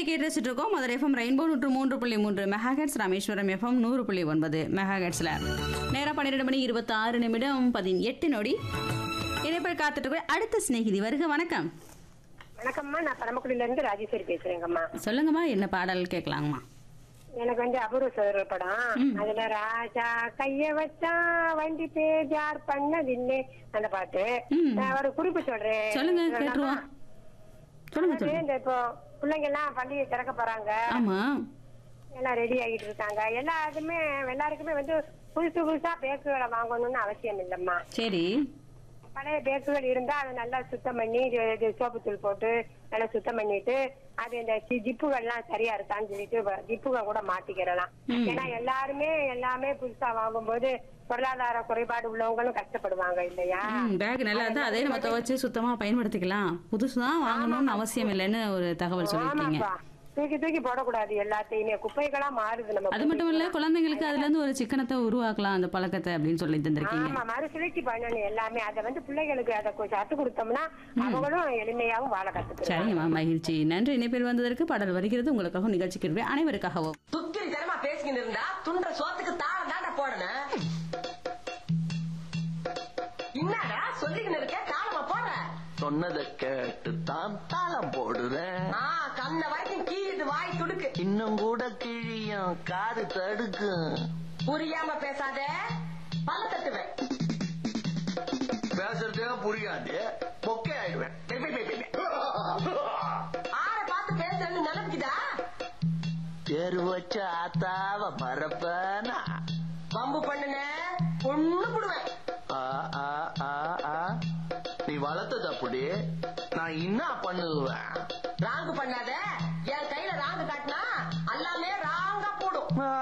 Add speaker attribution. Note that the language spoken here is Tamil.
Speaker 1: கேட்டு ரசிச்சுட்டு இருக்கோம் மதுரை எஃப்எம் ரெயின்போ நூற்று மூன்று புள்ளி மூன்று மெகாஹெட்ஸ் ராமேஸ்வரம் எஃப்எம் நூறு புள்ளி ஒன்பது மெகாஹெட்ஸில் நேரம் பன்னிரெண்டு மணி இருபத்தாறு நிமிடம் பதினெட்டு நொடி இணைப்பில் காத்துட்டு இருக்க அடுத்த சிநேகிதி வருக வணக்கம்
Speaker 2: வணக்கம்மா நான் பரமக்குடியில இருந்து ராஜேஸ்வரி பேசுறேங்கம்மா
Speaker 1: சொல்லுங்கம்மா என்ன பாடல் கேட்கலாங்கம்மா
Speaker 2: எனக்கு வந்து அபூர்வ சோதர படம் அதுல ராஜா கைய வச்சா வண்டி பேஜார் பண்ணதில்லை அந்த பாட்டு
Speaker 1: ம்.
Speaker 2: நான் ஒரு குறிப்பு சொல்றேன்
Speaker 1: சொல்லுங்க கேட்டுருவோம் சொல்லுங்க
Speaker 2: அதாவது
Speaker 1: சொல்லுங்க
Speaker 2: இந்த இப்போ பிள்ளைங்க எல்லாம் பள்ளியை திறக்க போறாங்க
Speaker 1: ஆமா
Speaker 2: எல்லாம் ரெடி ஆகிட்டு இருக்காங்க எல்லாருக்குமே எல்லாருக்குமே வந்து புதுசு புதுசா பேக்குகளை வாங்கணும்னு அவசியம் இல்லம்மா
Speaker 1: சரி
Speaker 2: பழைய பேக்குகள் இருந்தா அதை நல்லா சுத்தம் பண்ணி இது- இது சோப்பு தூள் போட்டு நல்லா சுத்தம் பண்ணிட்டு அது இந்த சி- ஜிப்புகள்லாம் சரியா இருக்கான்னு சொல்லிட்டு வ- ஜிப்புகள் கூட மாத்திக்கிறலாம்
Speaker 1: ம்.
Speaker 2: ஏன்னா எல்லாருமே எல்லாமே புதுசா வாங்கும்போது பொருளாதார குறைபாடு உள்ளவங்களும் கஷ்டப்படுவாங்க இல்லையா
Speaker 1: ம் பேக் நல்லா இருந்தா அதே நம்ம துவைச்சு சுத்தமா பயன்படுத்திக்கலாம் புதுசு தான் வாங்கணும்னு அவசியம் இல்லைன்னு ஒரு தகவல் சொல்லியிருக்கீங்க
Speaker 2: ஆமாப்பா தூக்கி தூக்கி போடக்கூடாது எல்லாத்தையுமே குப்பைகளா மாறுது நம்ம
Speaker 1: அது மட்டும் இல்ல குழந்தைங்களுக்கு அதுல இருந்து ஒரு சிக்கனத்தை உருவாக்கலாம் அந்த பழக்கத்தை அப்படின்னு சொல்லி தந்திருக்கீங்க
Speaker 2: ஆமா மறுசுழற்சி பண்ணணும் எல்லாமே அதை வந்து பிள்ளைகளுக்கு அதை கொஞ்சம் கத்து கொடுத்தோம்னா அவங்களும் எளிமையாவும் வாழ கத்துக்கிறாங்க
Speaker 1: சரிங்கம்மா மகிழ்ச்சி நன்றி இணைப்பில் வந்ததற்கு பாடல் வருகிறது உங்களுக்காக நிகழ்ச்சிக்கு அனைவருக்காகவும்
Speaker 3: துக்கிரி தரமா பேசிக்கிட்டு இருந்தா துண்ட சோத்துக்கு தாளம் தாண்டா போடணும் என்னடா சொல்லிக்கிட்டு இருக்க தாளமா போடுற
Speaker 4: சொன்னதை கேட்டு தான் தாளம் போடுறேன்
Speaker 3: ஆ கண்ண வரைக்கும் கீழிட்டு வாய் துடுக்கு
Speaker 4: இன்னும் கூட கிழியும் காது தடுக்கும்
Speaker 3: புரியாம பேசாத பல்ல தட்டுவேன்
Speaker 4: பேசுறதே புரியாது பொக்கே ஆயிடுவேன் பெ, பெ, பெ, பெ, பெ.
Speaker 3: ஆற பார்த்து பேசுறேன்னு நினைப்புக்குதா
Speaker 4: தேர் வச்ச ஆத்தாவ மறப்பனா
Speaker 3: வம்பு பண்ணுன பொண்ணு புடுவேன்
Speaker 4: ஆ, ஆ, ஆ, ஆ. நீ வளர்த்தது அப்படி நான் என்ன பண்ணுவேன்
Speaker 3: ராங்கு பண்ணாத என் கையில ராங்கு காட்டினா எல்லாமே ராங்கா போடும்